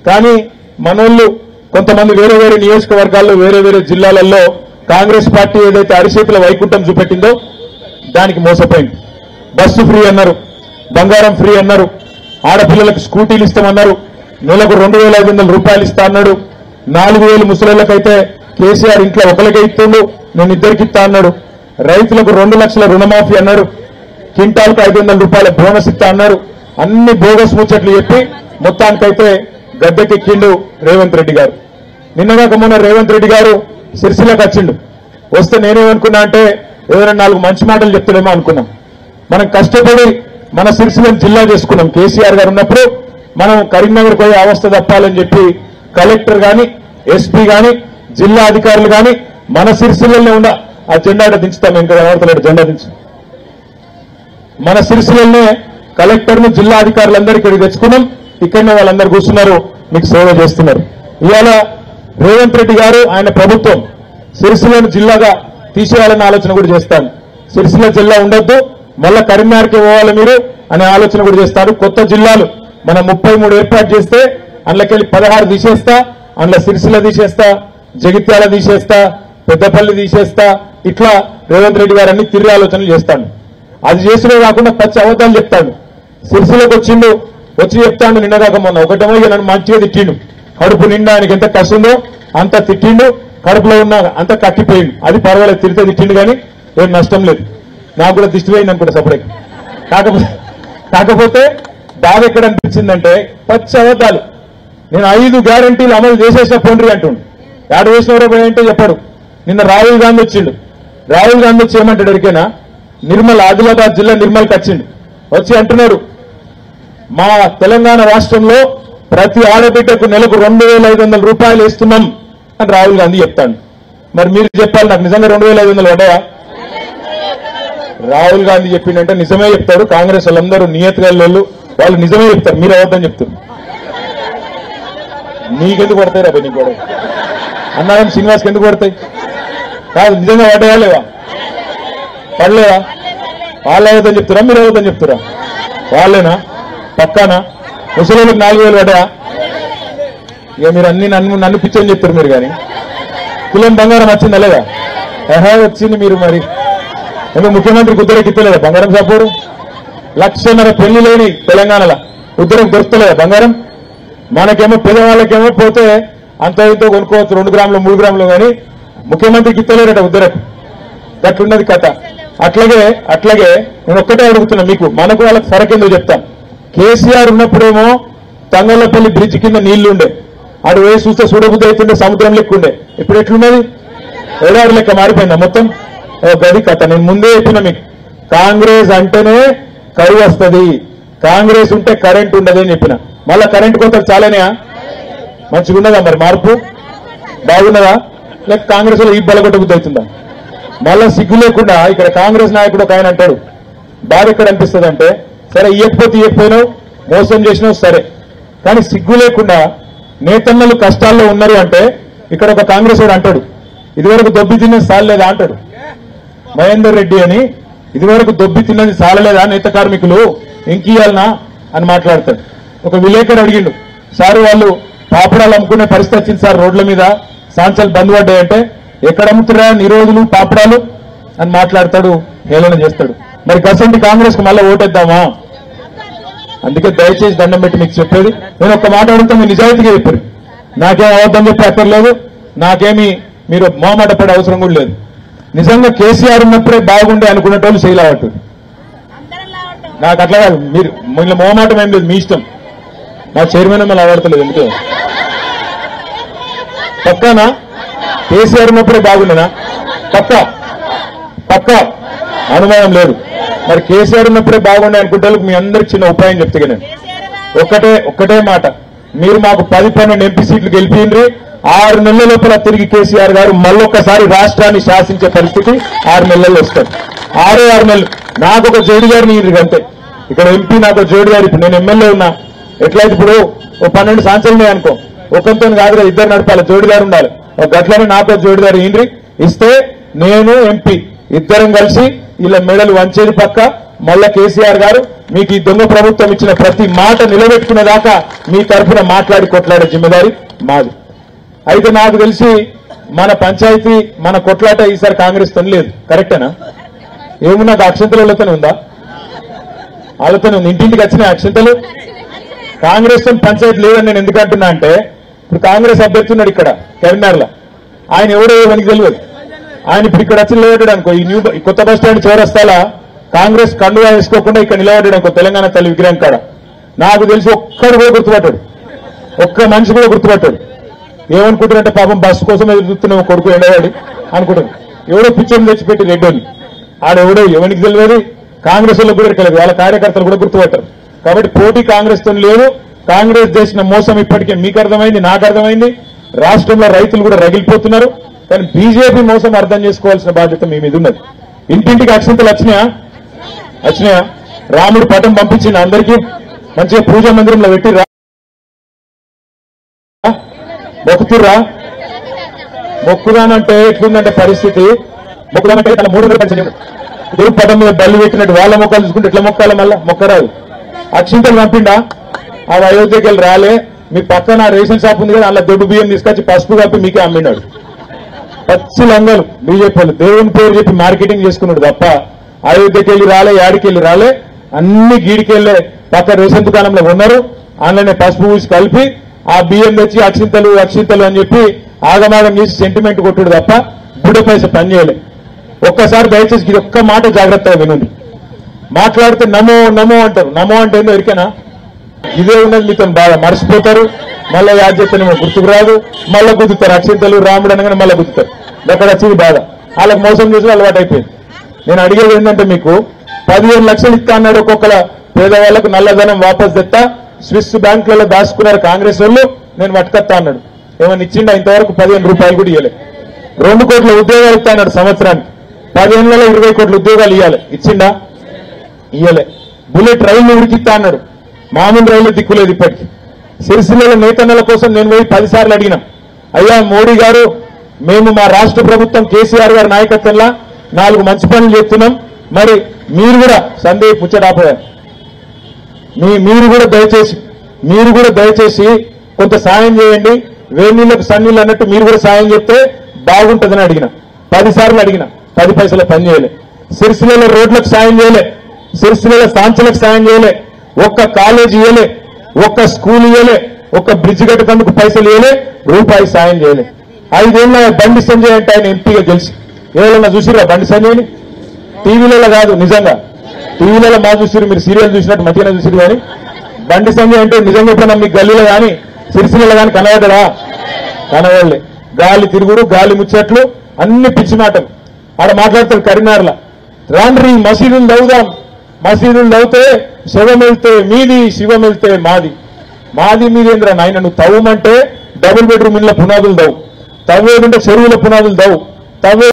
కానీ మనోళ్ళు కొంతమంది వేరే వేరే నియోజకవర్గాల్లో వేరే వేరే జిల్లాలలో కాంగ్రెస్ పార్టీ ఏదైతే అరిచేతుల వైకుంఠం చూపెట్టిందో దానికి మోసపోయింది బస్సు ఫ్రీ అన్నారు బంగారం ఫ్రీ అన్నారు ఆడపిల్లలకు స్కూటీలు ఇస్తామన్నారు నెలకు రెండు వేల ఐదు వందల రూపాయలు ఇస్తా అన్నాడు నాలుగు వేలు ముసలిళ్ళకైతే కేసీఆర్ ఇంట్లో ఒకరికే ఇస్తుండు నేను ఇద్దరికి ఇస్తా అన్నాడు రైతులకు రెండు లక్షల రుణమాఫీ అన్నారు క్వింటాల్కు ఐదు వందల రూపాయల బోనస్ ఇస్తా అన్నారు అన్ని బోగస్ ముచ్చట్లు చెప్పి మొత్తానికైతే గద్దెకెక్కిండు రేవంత్ రెడ్డి గారు నిన్నగాక మొన్న రేవంత్ రెడ్డి గారు సిరిసిలకు వచ్చిండు వస్తే నేనేమనుకున్నా అంటే ఏదైనా నాలుగు మంచి మాటలు చెప్తాడేమో అనుకున్నాం మనం కష్టపడి మన సిరిసిల్లను జిల్లా చేసుకున్నాం కేసీఆర్ గారు ఉన్నప్పుడు మనం కరీంనగర్ పోయి అవస్థ తప్పాలని చెప్పి కలెక్టర్ గాని ఎస్పీ గాని జిల్లా అధికారులు గాని మన సిరిసిల్లనే ఉన్న ఆ జెండా ఆడ దించుతాం ఇంకా కనబడతలేడు జెండా దించు మన సిరిసిల్లనే కలెక్టర్ ను జిల్లా అధికారులందరూ ఇక్కడికి తెచ్చుకున్నాం ఇక్కడనే వాళ్ళందరూ కూర్చున్నారు మీకు సేవ చేస్తున్నారు ఇవాళ రేవంత్ రెడ్డి గారు ఆయన ప్రభుత్వం సిరిసిల్లను జిల్లాగా తీసేయాలన్న ఆలోచన కూడా చేస్తాను సిరిసిల్ల జిల్లా ఉండొద్దు మళ్ళా కరీంనగర్కి పోవాలి మీరు అనే ఆలోచన కూడా చేస్తారు కొత్త జిల్లాలు మనం ముప్పై మూడు ఏర్పాటు చేస్తే అందులోకెళ్ళి పదహారు తీసేస్తా అందులో సిరిసిల్ల తీసేస్తా జగిత్యాల తీసేస్తా పెద్దపల్లి తీసేస్తా ఇట్లా రేవంత్ రెడ్డి గారు అన్ని తిరిగి ఆలోచనలు చేస్తాడు అది చేసుడే కాకుండా పచ్చి అబద్ధాలు చెప్తాడు సిరిసిలకు వచ్చిండు వచ్చి చెప్తాడు నిన్నగాక మొన్న ఒకటేమో ఇక నన్ను మంచిగా తిట్టిండు కడుపు నిండా ఆయనకి ఎంత కస్తుందో అంత తిట్టిండు కడుపులో ఉన్న అంత కట్టిపోయిండు అది పర్వాలేదు తిరితే తిట్టిండు కానీ ఏం నష్టం లేదు నాకు కూడా దిష్టి పోయింది అనుకుంటా సపరేట్ కాకపోతే కాకపోతే బాధ ఎక్కడ అనిపించిందంటే పచ్చి అబద్ధాలు నేను ఐదు గ్యారంటీలు అమలు చేసేసిన పోండ్రి అంటుండు ఏడు వేసినవరో పోయి అంటే చెప్పాడు నిన్న రాహుల్ గాంధీ వచ్చిండు రాహుల్ గాంధీ వచ్చి ఏమంటాడు ఎరికైనా నిర్మల్ ఆదిలాబాద్ జిల్లా నిర్మల్కి వచ్చిండు వచ్చి అంటున్నాడు మా తెలంగాణ రాష్ట్రంలో ప్రతి ఆడబిడ్డకు నెలకు రెండు వేల ఐదు వందల రూపాయలు ఇస్తున్నాం అని రాహుల్ గాంధీ చెప్తాడు మరి మీరు చెప్పాలి నాకు నిజంగా రెండు వేల ఐదు వందలు పడ్డాయా రాహుల్ గాంధీ చెప్పిండంటే నిజమే చెప్తారు కాంగ్రెస్ వాళ్ళందరూ నియతగా వాళ్ళు వాళ్ళు నిజమే చెప్తారు మీరు అవద్దని చెప్తారు నీకెందుకు పడతాయి రా నీకు కూడా అన్నారం శ్రీనివాస్కి ఎందుకు పడతాయి కాదు నిజంగా పడ్డాయా లేవా పడలేదా వాళ్ళు అవద్దని చెప్తారా మీరు అవద్దని చెప్తారా వాళ్ళేనా పక్కానా ముసలిళ్ళకి నాలుగు వేలు పడ్డాయా ఇక మీరు అన్ని నన్ను నన్ను పిచ్చని చెప్తారు మీరు కానీ కులం బంగారం వచ్చిందా లేదా ఎహా వచ్చింది మీరు మరి ఎందుకు ముఖ్యమంత్రికి ఉద్దరికి ఇస్తలేదా బంగారం సాపూరు లక్షన్నర పెళ్లి లేని తెలంగాణలో ఉద్దరికి దొరుకుతలేదా బంగారం మనకేమో పేదవాళ్ళకేమో పోతే అంత ఇంతో కొనుక్కోవచ్చు రెండు గ్రాములు మూడు గ్రాములు కానీ ముఖ్యమంత్రికి ఇస్తలేరట ఉద్దరకు గట్లున్నది కథ అట్లాగే అట్లాగే నేను ఒక్కటే అడుగుతున్నా మీకు మనకు వాళ్ళకి ఫరక్ ఎందుకు చెప్తాం కేసీఆర్ ఉన్నప్పుడేమో తంగళ్ళపల్లి బ్రిడ్జ్ కింద నీళ్లు ఉండే ఆడు వేసి చూస్తే చూడబుద్ధి అవుతుండే సముద్రం లెక్క ఉండే ఇప్పుడు ఎట్లున్నది ఏడాది లెక్క మారిపోయిందా మొత్తం ఓ గది కథ నేను ముందే చెప్పిన మీకు కాంగ్రెస్ అంటేనే కరువు వస్తుంది కాంగ్రెస్ ఉంటే కరెంట్ ఉండదు అని చెప్పిన మళ్ళా కరెంట్ కొంత చాలానే మంచిగా ఉన్నదా మరి మార్పు బాగున్నదా లేక కాంగ్రెస్ లో ఈ బలగొట్ట బుద్ధి అవుతుందా మళ్ళా సిగ్గు లేకుండా ఇక్కడ కాంగ్రెస్ నాయకుడు ఒక ఆయన అంటాడు బాధ ఎక్కడ అనిపిస్తుంది అంటే సరే ఇయ్యకపోతే ఇయ్యకపోయినావు మోసం చేసినావు సరే కానీ సిగ్గు లేకుండా నేతన్నలు కష్టాల్లో ఉన్నారు అంటే ఇక్కడ ఒక కాంగ్రెస్ వాడు అంటాడు ఇదివరకు దొబ్బి తిన్నది సాలలేదా అంటాడు మహేందర్ రెడ్డి అని ఇదివరకు దొబ్బి తిన్నది సాలలేదా నేత కార్మికులు ఇంకియాలనా అని మాట్లాడతాడు ఒక విలేకరు అడిగిండు సార్ వాళ్ళు పాపడాలు అమ్ముకునే పరిస్థితి వచ్చింది సార్ రోడ్ల మీద సాంచాలు బంద్ పడ్డాయంటే ఎక్కడ అమ్ముతున్నా నిరోధులు పాపడాలు అని మాట్లాడతాడు హేళన చేస్తాడు మరి గసంటి కాంగ్రెస్ కు మళ్ళీ ఓటేద్దామా అందుకే దయచేసి దండం పెట్టి మీకు చెప్పేది నేను ఒక మాట అడుగుతా మీరు నిజాయితీగా చెప్పారు నాకేం అవద్దని చెప్పి అక్కర్లేదు నాకేమి మీరు మోమాట పడే అవసరం కూడా లేదు నిజంగా కేసీఆర్ ఉన్నప్పుడే బాగుండే అనుకునేటోళ్ళు చేయలేవట్టు నాకు అట్లా కాదు మీరు మిమ్మల్ని మోమాటం ఏం లేదు మీ ఇష్టం నా చైర్మన్ మిమ్మల్ని ఆడతలేదు ఎందుకు పక్కానా కేసీఆర్ ఉన్నప్పుడే బాగుండేనా పక్క పక్క అనుమానం లేదు మరి కేసీఆర్ ఉన్నప్పుడే బాగుండే అనుకుంటే వాళ్ళకి మీ అందరికి చిన్న ఉపాయం చెప్తే నేను ఒక్కటే ఒక్కటే మాట మీరు మాకు పది పన్నెండు ఎంపీ సీట్లు గెలిపిండ్రి ఆరు నెలల లోపల తిరిగి కేసీఆర్ గారు మళ్ళొక్కసారి రాష్ట్రాన్ని శాసించే పరిస్థితి ఆరు నెలల్లో వస్తారు ఆరే ఆరు నెలలు నాకు ఒక జోడి గారిని ఇయ్యండి అంతే ఇక్కడ ఎంపీ నాకు ఒక జోడి గారు ఇప్పుడు నేను ఎమ్మెల్యే ఉన్నా ఎట్లయితే ఇప్పుడు ఓ పన్నెండు సంవత్సరాలు ఉన్నాయి అనుకో ఒకంతో కాదు కదా, ఇద్దరు నడపాలి జోడిదారు ఉండాలి ఒక గట్లనే నాకు ఒక జోడిదారు ఇండ్రి ఇస్తే నేను ఎంపీ ఇద్దరం కలిసి ఇలా మెడలు వంచేది పక్క మళ్ళా కేసీఆర్ గారు మీకు ఈ దొంగ ప్రభుత్వం ఇచ్చిన ప్రతి మాట నిలబెట్టుకునే దాకా మీ తరఫున మాట్లాడి కొట్లాడే జిమ్మదారి మాది అయితే నాకు తెలిసి మన పంచాయతీ మన కొట్లాట ఈసారి కాంగ్రెస్ తో లేదు కరెక్టేనా ఏమున్నా అక్షంతలతోనే ఉందా వాళ్ళతోనే ఉంది ఇంటింటికి వచ్చిన అక్షంతలు కాంగ్రెస్ తో పంచాయతీ లేదని నేను ఎందుకు అంటున్నా అంటే ఇప్పుడు కాంగ్రెస్ అభ్యర్థి ఉన్నాడు ఇక్కడ కరీంనగర్లో ఆయన ఎవడో మనకి తెలియదు ఆయన ఇప్పుడు ఇక్కడ వచ్చి నిలబడ్డాడు అనుకో ఈ న్యూ ఈ కొత్త బస్ స్టాండ్ చౌరస్తాల కాంగ్రెస్ కండువా వేసుకోకుండా ఇక్కడ నిలబడ్డాడు అనుకో తెలంగాణ తల్లి విగ్రహం కాడ నాకు తెలిసి ఒక్కడు కూడా గుర్తుపట్టాడు ఒక్క మనిషి కూడా గుర్తుపట్టాడు ఏమనుకుంటారంటే పాపం బస్సు కోసం ఎదురు చూస్తున్నాం కొడుకు ఎండవాడి అనుకుంటారు ఎవడో పిచ్చర్ని తెచ్చిపెట్టి రెడ్డోని ఆడెవడో ఎవరికి తెలియదు కాంగ్రెస్ వాళ్ళకి కూడా తెలియదు వాళ్ళ కార్యకర్తలు కూడా గుర్తుపట్టారు కాబట్టి పోటీ కాంగ్రెస్ తో లేదు కాంగ్రెస్ చేసిన మోసం ఇప్పటికే మీకు అర్థమైంది నాకు అర్థమైంది రాష్ట్రంలో రైతులు కూడా రగిలిపోతున్నారు కానీ బీజేపీ మోసం అర్థం చేసుకోవాల్సిన బాధ్యత మీ మీద ఉన్నది ఇంటింటికి అక్షంతలు వచ్చినాయా వచ్చినాయా రాముడు పటం పంపించిన అందరికీ మంచిగా పూజా మందిరంలో పెట్టి రా మొక్కుతుర్రా మొక్కుదానంటే ఎట్లుందంటే పరిస్థితి మొక్కుదానంటే తన మూడు వందల పైసలు దేవుడు పటం మీద బల్లి పెట్టినట్టు వాళ్ళ మొక్కలు చూసుకుంటే ఎట్లా మొక్కాలి మళ్ళా మొక్కరాదు అక్షింతలు పంపిండా ఆ అయోధ్యకి వెళ్ళి రాలే మీ పక్కన రేషన్ షాప్ ఉంది కదా అలా దొడ్డు బియ్యం తీసుకొచ్చి పసుపు కప్పి మీకే అమ్మినాడు పచ్చి లంగలు బీజేపీ వాళ్ళు దేవుని పేరు చెప్పి మార్కెటింగ్ చేసుకున్నాడు తప్ప అయోధ్యకి వెళ్ళి రాలే యాడికి వెళ్ళి రాలే అన్ని గీడికి వెళ్ళే పక్క రేషన్ దుకాణంలో ఉన్నారు అందులోనే పసుపు పూసి కలిపి ఆ బియ్యం తెచ్చి అక్షింతలు అక్షింతలు అని చెప్పి ఆగమాగం చేసి సెంటిమెంట్ కొట్టుడు తప్ప బుడ్డ పైస పని చేయలే ఒక్కసారి దయచేసి ఇది ఒక్క మాట జాగ్రత్తగా వినండి మాట్లాడితే నమో నమో అంటారు నమో అంటే ఏందో ఎరికేనా ఇదే ఉన్నది మీతో బాగా మర్చిపోతారు మళ్ళీ యాద్ చేస్తేనేమో గుర్తుకు రాదు మళ్ళీ గుద్దుతారు అక్షింతలు రాముడు అనగానే మళ్ళీ గుద్దుతారు ఎక్కడ వచ్చింది బాధ వాళ్ళకి మోసం చేసి అలవాటు అయిపోయింది నేను అడిగేది ఏంటంటే మీకు పదిహేను లక్షలు ఇస్తా అన్నాడు ఒక్కొక్కల పేదవాళ్లకు నల్లధనం వాపస్ తెత్తా స్విస్ బ్యాంకులలో దాచుకున్నారు కాంగ్రెస్ వాళ్ళు నేను పట్టుకొత్తా అన్నాడు ఏమన్నా ఇచ్చిండా ఇంతవరకు పదిహేను రూపాయలు కూడా ఇవ్వలే రెండు కోట్ల ఉద్యోగాలు ఇస్తా అన్నాడు సంవత్సరానికి పదిహేనులలో ఇరవై కోట్ల ఉద్యోగాలు ఇవ్వాలి ఇచ్చిండా ఇయ్యలే బుల్లెట్ రైలు ఉరికిత్తా అన్నాడు మామూలు రైలు దిక్కులేదు ఇప్పటికి సిరిసిల్ల నేతన్నల కోసం నేను పోయి పదిసార్లు అడిగినా అయ్యా మోడీ గారు మేము మా రాష్ట్ర ప్రభుత్వం కేసీఆర్ గారి నాయకత్వంలో నాలుగు మంచి పనులు చేస్తున్నాం మరి మీరు కూడా సందేహ్ ముచ్చటాపోయారు మీ మీరు కూడా దయచేసి మీరు కూడా దయచేసి కొంత సాయం చేయండి వేడి నీళ్ళకు సన్నీళ్ళు అన్నట్టు మీరు కూడా సాయం చెప్తే బాగుంటుందని అడిగిన పది సార్లు అడిగిన పది పైసల పని చేయలే సిరిసిల్లలో రోడ్లకు సాయం చేయలే సిరిసిల్లలో సాంచలకు సాయం చేయలే ఒక్క కాలేజ్ ఇయ్యలే ఒక్క స్కూల్ ఇయ్యలే ఒక్క బ్రిడ్జ్ కట్టేందుకు పైసలు ఇయ్యలే రూపాయి సాయం చేయలే ఐదేళ్ళ బండి సంజయ్ అంటే ఆయన ఎంపీగా గెలిచి ఎవరన్నా చూసిరా బండి సంజయ్ని టీవీలలో కాదు నిజంగా టీవీలలో మా చూసిరు మీరు సీరియల్ చూసినట్టు మధ్యన చూసిరు కానీ బండి సంజయ్ అంటే నిజంగా ఎప్పుడన్నా మీ గల్లీలో కానీ సిరిసిల్లలో కానీ కనబడ్డా కనవాళ్ళే గాలి తిరుగుడు గాలి ముచ్చట్లు అన్ని పిచ్చి మాటలు ఆడ మాట్లాడతారు కరీంనగర్ల రాండ్రి మసీదులు దవ్వుదాం మసీదులు దవ్వుతే శవం వెళ్తే మీది శివం వెళ్తే మాది మాది మీదేంద్ర నాయన నువ్వు తవ్వమంటే డబుల్ బెడ్రూమ్ ఇళ్ళ పునాదులు దవ్వు తవ్వేదంటే చెరువుల పునాదులు దవ్వు తవ్వే